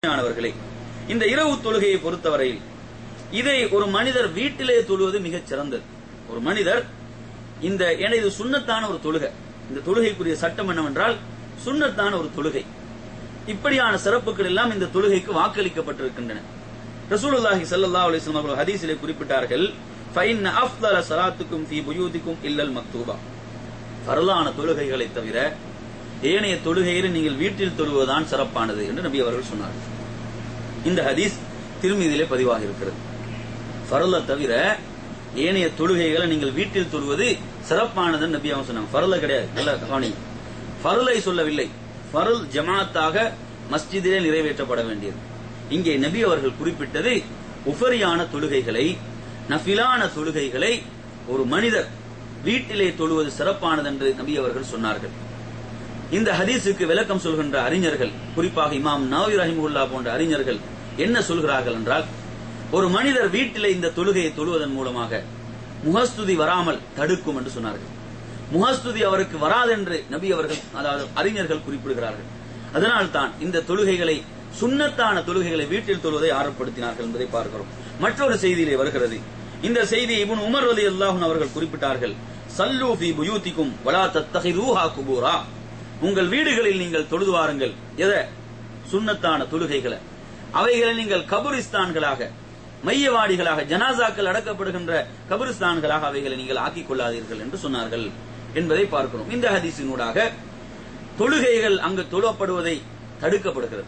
மாணவர்களே இந்த இரவு தொழுகையை பொறுத்தவரையில் இதை ஒரு மனிதர் வீட்டிலே தொழுவது மிகச் சிறந்தது ஒரு மனிதர் இந்த ஏன்னா இது சுண்ணத்தான ஒரு தொழுகை இந்த தொழுகைக்குரிய சட்டம் என்னவென்றால் சுண்ணத்தான ஒரு தொழுகை இப்படியான சிறப்புகள் எல்லாம் இந்த தொழுகைக்கு வாக்களிக்கப்பட்டிருக்கின்றன ரசூலுல்லாஹி ஸல்லல்லாஹு அலைஹி வஸல்லம் அவர்கள் ஹதீஸிலே குறிப்பிட்டார்கள் ஃபைன் அஃதல ஸலாத்துக்கும் ஃபீ புயூதிக்கும் இல்லல் மக்தூபா ஃபர்லான தொழுகைகளை தவிர ஏனைய தொழுகையில் நீங்கள் வீட்டில் தொழுவதுதான் சிறப்பானது என்று நபி அவர்கள் சொன்னார்கள் இந்த ஹதீஸ் திருமீதியிலே பதிவாக இருக்கிறது ஃபரல தவிர ஏனைய தொழுகைகளை நீங்கள் வீட்டில் தொழுவது சிறப்பானதுன்னு நபி அவங்க சொன்னாங்க ஃபரல கிடையாது நல்ல கவனி ஃபருளை சொல்லவில்லை ஃபருள் ஜமாத்தாக மஸ்ஜிதிலே நிறைவேற்றப்பட வேண்டியது இங்கே நபி அவர்கள் குறிப்பிட்டது உஃபரியான தொழுகைகளை நஃபிலான தொழுகைகளை ஒரு மனிதர் வீட்டிலே தொழுவது சிறப்பானது என்று நபி அவர்கள் சொன்னார்கள் இந்த ஹதீஸுக்கு விளக்கம் சொல்கின்ற அறிஞர்கள் குறிப்பாக இமாம் நவவி ரஹிமுல்லா போன்ற அறிஞர்கள் என்ன சொல்கிறார்கள் என்றால் ஒரு மனிதர் வீட்டிலே இந்த தொழுகையை தொழுவதன் மூலமாக முகஸ்துதி வராமல் தடுக்கும் என்று சொன்னார்கள் முகஸ்துதி அவருக்கு வராதென்று நபி அவர்கள் அதாவது அறிஞர்கள் குறிப்பிடுகிறார்கள் அதனால் தான் இந்த தொழுகைகளை சுண்ணத்தான தொழுகைகளை வீட்டில் தொழுவதை ஆர்வப்படுத்தினார்கள் என்பதை பார்க்கிறோம் மற்றொரு செய்தியிலே வருகிறது இந்த செய்தி இபுன் உமர் அலி அல்லாஹும் அவர்கள் குறிப்பிட்டார்கள் சல்லு ஃபி புயூத்திக்கும் வலா தத்தஹிதூஹா குபூரா உங்கள் வீடுகளில் நீங்கள் தொழுது வாருங்கள் எதை சுண்ணத்தான தொழுகைகளை அவைகளை நீங்கள் கபுரிஸ்தான்களாக மையவாடிகளாக ஜனாசாக்கள் அடக்கப்படுகின்ற கபுரிஸ்தான்களாக அவைகளை நீங்கள் ஆக்கிக் கொள்ளாதீர்கள் என்று சொன்னார்கள் என்பதை பார்க்கிறோம் இந்த ஹதீஸினூடாக தொழுகைகள் அங்கு தொழப்படுவதை தடுக்கப்படுகிறது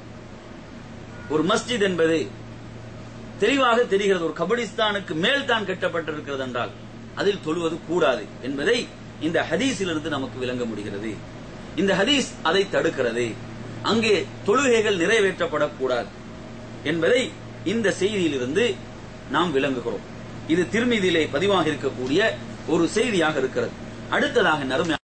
ஒரு மஸ்ஜித் என்பது தெளிவாக தெரிகிறது ஒரு கபடிஸ்தானுக்கு மேல் தான் கட்டப்பட்டிருக்கிறது என்றால் அதில் தொழுவது கூடாது என்பதை இந்த ஹதீஸிலிருந்து நமக்கு விளங்க முடிகிறது இந்த ஹதீஸ் அதை தடுக்கிறது அங்கே தொழுகைகள் நிறைவேற்றப்படக்கூடாது என்பதை இந்த செய்தியிலிருந்து நாம் விளங்குகிறோம் இது திருமீதியிலே பதிவாக இருக்கக்கூடிய ஒரு செய்தியாக இருக்கிறது அடுத்ததாக நறுமை